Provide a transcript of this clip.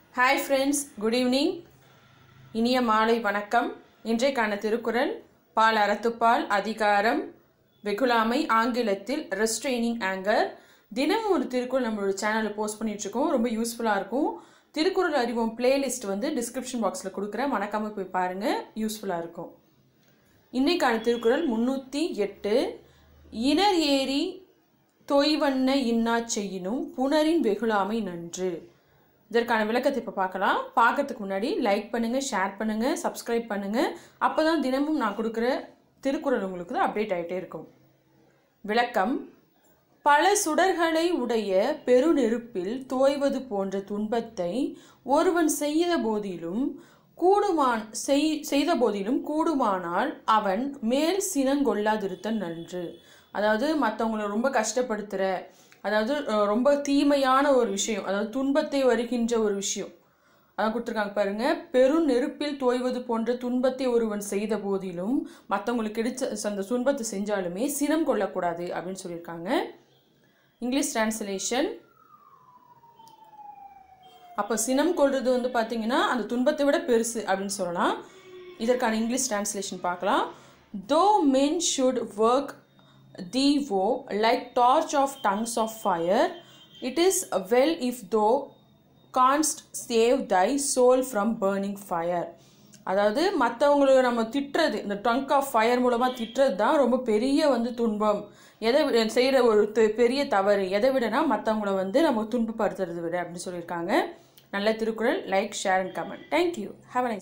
hi friends good evening இனிய மாலை வணக்கம் இன்றைக்கான திருக்குறள் பால் அறத்துப்பால் அதிகாரம் வெகுளாமை ஆங்கிலத்தில் ரெஸ்ட்ரெய்னிங் ஆங்கர் தினமும் ஒரு திருக்குறள் நம்மளோட சேனலில் போஸ்ட் பண்ணிகிட்ருக்கோம் ரொம்ப யூஸ்ஃபுல்லாக இருக்கும் திருக்குறள் அறிவோம் பிளேலிஸ்ட் வந்து டிஸ்கிரிப்ஷன் பாக்ஸில் கொடுக்குறேன் மறக்காமல் போய் பாருங்கள் யூஸ்ஃபுல்லாக இருக்கும் இன்னைக்கான திருக்குறள் முன்னூற்றி எட்டு இனர் ஏறி தொய்வண்ண இன்னா செய்யினும் புனரின் வெகுளாமை நன்று இதற்கான விளக்கத்தை இப்போ பார்க்கலாம் பார்க்கறதுக்கு முன்னாடி லைக் பண்ணுங்கள் ஷேர் பண்ணுங்கள் சப்ஸ்கிரைப் பண்ணுங்கள் அப்போ தான் தினமும் நான் கொடுக்குற திருக்குறள் உங்களுக்கு தான் அப்டேட் ஆகிட்டே இருக்கும் விளக்கம் பல சுடர்களை உடைய பெருநெருப்பில் தோய்வது போன்ற துன்பத்தை ஒருவன் செய்த போதிலும் கூடுமான் செய் செய்த போதிலும் கூடுமானால் அவன் மேல் சினங்கொள்ளாதிருத்தல் நன்று அதாவது மற்றவங்கள ரொம்ப கஷ்டப்படுத்துகிற அதாவது அஹ், ரொம்ப தீமையான ஒரு விஷயம் அதாவது துன்பத்தை வருகின்ற ஒரு விஷயம் அதான் கொடுத்துருக்காங்க பாருங்க பெரும் நெருப்பில் தோய்வது போன்ற துன்பத்தை ஒருவன் செய்த போதிலும் மற்றவங்களுக்கு கிடைச்ச அந்த துன்பத்தை செஞ்சாலுமே சினம் கொள்ளக்கூடாது அப்படின்னு சொல்லியிருக்காங்க இங்கிலீஷ் டிரான்ஸ்லேஷன் அப்போ சினம் கொள்வது வந்து பார்த்தீங்கன்னா அந்த துன்பத்தை விட பெருசு அப்படின்னு சொல்லலாம் இதற்கான இங்கிலீஷ் டிரான்ஸ்லேஷன் பார்க்கலாம் though men should work the wo like torch of tongues of fire it is well if thou canst save thy soul from burning fire அதாவது மற்றவங்களுக்கு நம்ம திட்டுறது இந்த டங்க் ஆஃப் ஃபயர் மூலமாக திட்டுறது தான் ரொம்ப பெரிய வந்து துன்பம் எதை விட செய்கிற ஒரு து- பெரிய தவறு எதை விடனா மற்றவங்கள வந்து நம்ம துன்பப்படுத்துறது விட அப்படின்னு சொல்லியிருக்காங்க நல்ல Thirukkural like share and comment thank you have a nice